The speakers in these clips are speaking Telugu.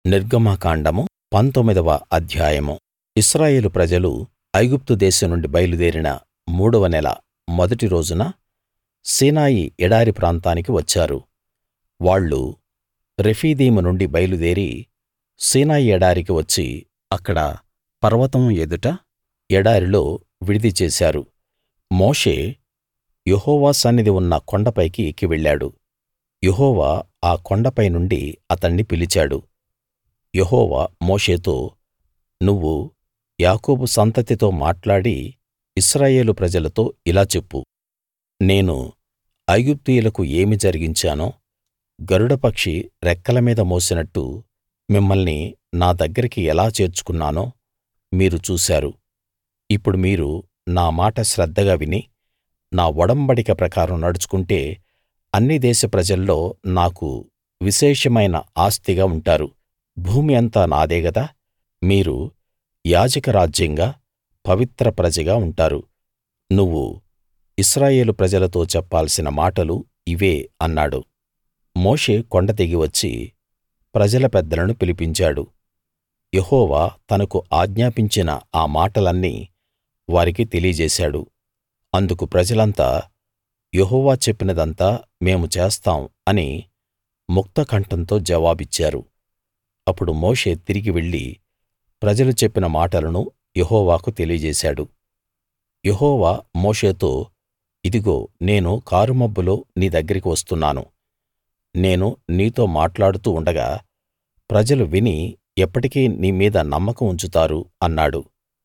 నిర్గమకాండము పంతొమ్మిదవ అధ్యాయము ఇశ్రాయేలు ప్రజలు ఐగుప్తు దేశం నుండి బయలుదేరిన మూడవ నెల మొదటి రోజున సీనాయి ఎడారి ప్రాంతానికి వచ్చారు వాళ్ళు రెఫీదీము నుండి బయలుదేరి సీనాయి ఎడారికి వచ్చి అక్కడ పర్వతం ఎదుట ఎడారిలో విడిది చేశారు మోషే యెహోవా సన్నిధి ఉన్న కొండపైకి ఎక్కి వెళ్ళాడు యెహోవా ఆ కొండపై నుండి అతణ్ణి పిలిచాడు యెహోవా మోషేతో నువ్వు యాకోబు సంతతితో మాట్లాడి ఇశ్రాయేలు ప్రజలతో ఇలా చెప్పు నేను ఐగుప్తీయులకు ఏమి జరిగించానో గరుడపక్షి రెక్కల మీద మోసినట్టు మిమ్మల్ని నా దగ్గరికి ఎలా చేర్చుకున్నానో మీరు చూశారు ఇప్పుడు మీరు నా మాట శ్రద్ధగా విని నా ఒడంబడిక ప్రకారం నడుచుకుంటే అన్ని దేశ ప్రజల్లో నాకు విశేషమైన ఆస్తిగా ఉంటారు భూమి అంతా నాదే గదా మీరు యాజక రాజ్యంగా పవిత్ర ప్రజగా ఉంటారు నువ్వు ఇశ్రాయేలు ప్రజలతో చెప్పాల్సిన మాటలు ఇవే అన్నాడు మోషే కొండ దిగి వచ్చి ప్రజల పెద్దలను పిలిపించాడు యెహోవా తనకు ఆజ్ఞాపించిన ఆ మాటలన్నీ వారికి తెలియజేశాడు అందుకు ప్రజలంతా యెహోవా చెప్పినదంతా మేము చేస్తాం అని ముక్తకంఠంతో జవాబిచ్చారు అప్పుడు మోషే తిరిగి వెళ్లి ప్రజలు చెప్పిన మాటలను యెహోవాకు తెలియజేశాడు యెహోవా మోషేతో ఇదిగో నేను కారుమబ్బులో నీ దగ్గరికి వస్తున్నాను నేను నీతో మాట్లాడుతూ ఉండగా ప్రజలు విని ఎప్పటికీ నీ మీద నమ్మకం ఉంచుతారు అన్నాడు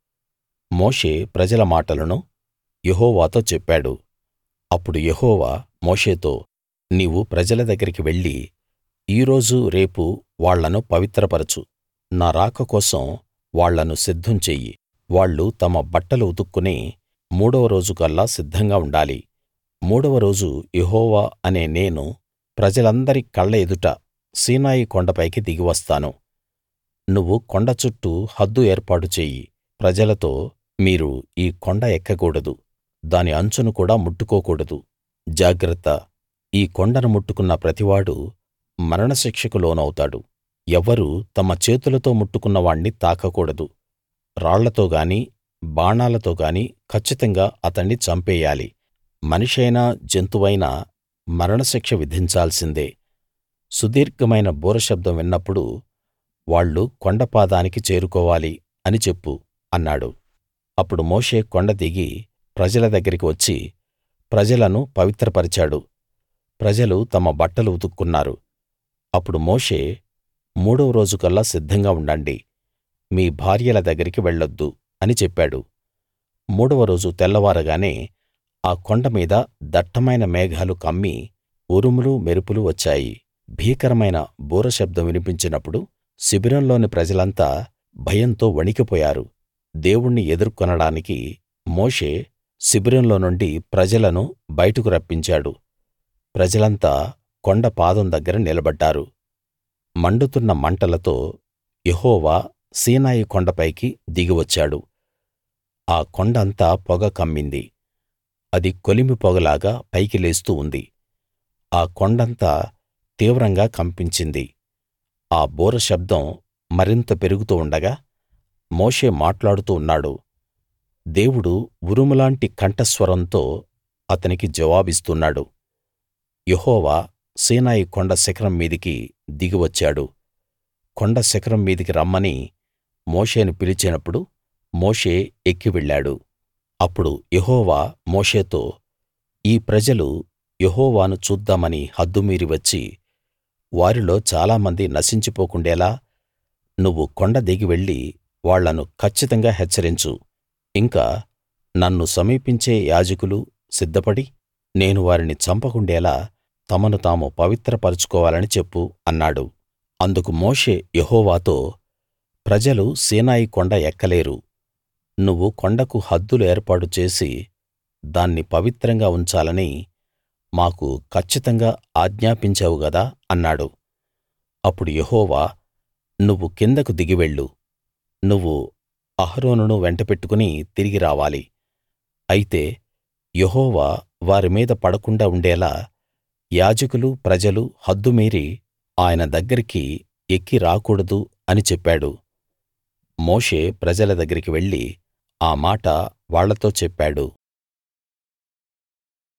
మోషే ప్రజల మాటలను యెహోవాతో చెప్పాడు అప్పుడు యెహోవా మోషేతో నీవు ప్రజల దగ్గరికి వెళ్లి ఈ రోజు రేపు వాళ్ళను పవిత్రపరచు నా రాక కోసం వాళ్ళను సిద్ధం చెయ్యి వాళ్ళు తమ బట్టలు ఉతుక్కుని మూడవ రోజుకల్లా సిద్ధంగా ఉండాలి మూడవ రోజు యెహోవా అనే నేను ప్రజలందరి కళ్ళ ఎదుట సీనాయి కొండపైకి దిగి వస్తాను నువ్వు కొండ చుట్టూ హద్దు ఏర్పాటు చెయ్యి ప్రజలతో మీరు ఈ కొండ ఎక్కకూడదు దాని అంచును కూడా ముట్టుకోకూడదు జాగ్రత్త ఈ కొండను ముట్టుకున్న ప్రతివాడూ మరణశిక్షకు లోనవుతాడు ఎవ్వరూ తమ చేతులతో ముట్టుకున్న వాణ్ణి తాకకూడదు రాళ్లతో గానీ బాణాలతో గానీ కచ్చితంగా అతణ్ణి చంపేయాలి మనిషైనా జంతువైనా మరణశిక్ష విధించాల్సిందే సుదీర్ఘమైన బూరశబ్దం విన్నప్పుడు వాళ్ళు కొండ పాదానికి చేరుకోవాలి అని చెప్పు అన్నాడు అప్పుడు మోషే కొండ దిగి ప్రజల దగ్గరికి వచ్చి ప్రజలను పవిత్రపరిచాడు ప్రజలు తమ బట్టలు ఉతుక్కున్నారు అప్పుడు మోషే మూడవ రోజుకల్లా సిద్ధంగా ఉండండి మీ భార్యల దగ్గరికి వెళ్ళొద్దు అని చెప్పాడు మూడవ రోజు తెల్లవారగానే ఆ కొండ మీద దట్టమైన మేఘాలు కమ్మి ఉరుములు మెరుపులు వచ్చాయి భీకరమైన బూరశబ్దం వినిపించినప్పుడు శిబిరంలోని ప్రజలంతా భయంతో వణికిపోయారు దేవుణ్ణి ఎదుర్కొనడానికి మోషే శిబిరంలో నుండి ప్రజలను బయటకు రప్పించాడు ప్రజలంతా కొండ పాదం దగ్గర నిలబడ్డారు మండుతున్న మంటలతో యెహోవా సీనాయి కొండపైకి దిగి వచ్చాడు ఆ కొండ అంతా పొగ కమ్మింది అది కొలిమి పొగలాగా పైకి లేస్తూ ఉంది ఆ కొండంతా తీవ్రంగా కంపించింది ఆ బూర శబ్దం మరింత పెరుగుతూ ఉండగా మోషే మాట్లాడుతూ ఉన్నాడు దేవుడు ఉరుములాంటి కంఠస్వరంతో అతనికి జవాబిస్తున్నాడు యెహోవా సీనాయి కొండ శిఖరం మీదికి దిగి వచ్చాడు కొండ శిఖరం మీదికి రమ్మని మోషేను పిలిచినప్పుడు మోషే ఎక్కి వెళ్ళాడు అప్పుడు యెహోవా మోషేతో ఈ ప్రజలు యెహోవాను చూద్దామని హద్దుమీరి వచ్చి వారిలో చాలామంది నశించిపోకుండేలా నువ్వు కొండ దిగి వెళ్లి వాళ్ళను కచ్చితంగా హెచ్చరించు ఇంకా నన్ను సమీపించే యాజకులు సిద్ధపడి నేను వారిని చంపకుండేలా తమను తాము పవిత్రపరచుకోవాలని చెప్పు అన్నాడు అందుకు మోషే యెహోవాతో ప్రజలు సీనాయి కొండ ఎక్కలేరు నువ్వు కొండకు హద్దులు ఏర్పాటు చేసి దాన్ని పవిత్రంగా ఉంచాలని మాకు కచ్చితంగా ఆజ్ఞాపించావు గదా అన్నాడు అప్పుడు యెహోవా నువ్వు కిందకు దిగి వెళ్ళు నువ్వు అహరోనును వెంటబెట్టుకుని తిరిగి రావాలి అయితే యెహోవా వారి మీద పడకుండా ఉండేలా యాజకులు ప్రజలు హద్దుమీరి ఆయన దగ్గరికి ఎక్కి రాకూడదు అని చెప్పాడు మోషే ప్రజల దగ్గరికి వెళ్లి ఆ మాట వాళ్ళతో చెప్పాడు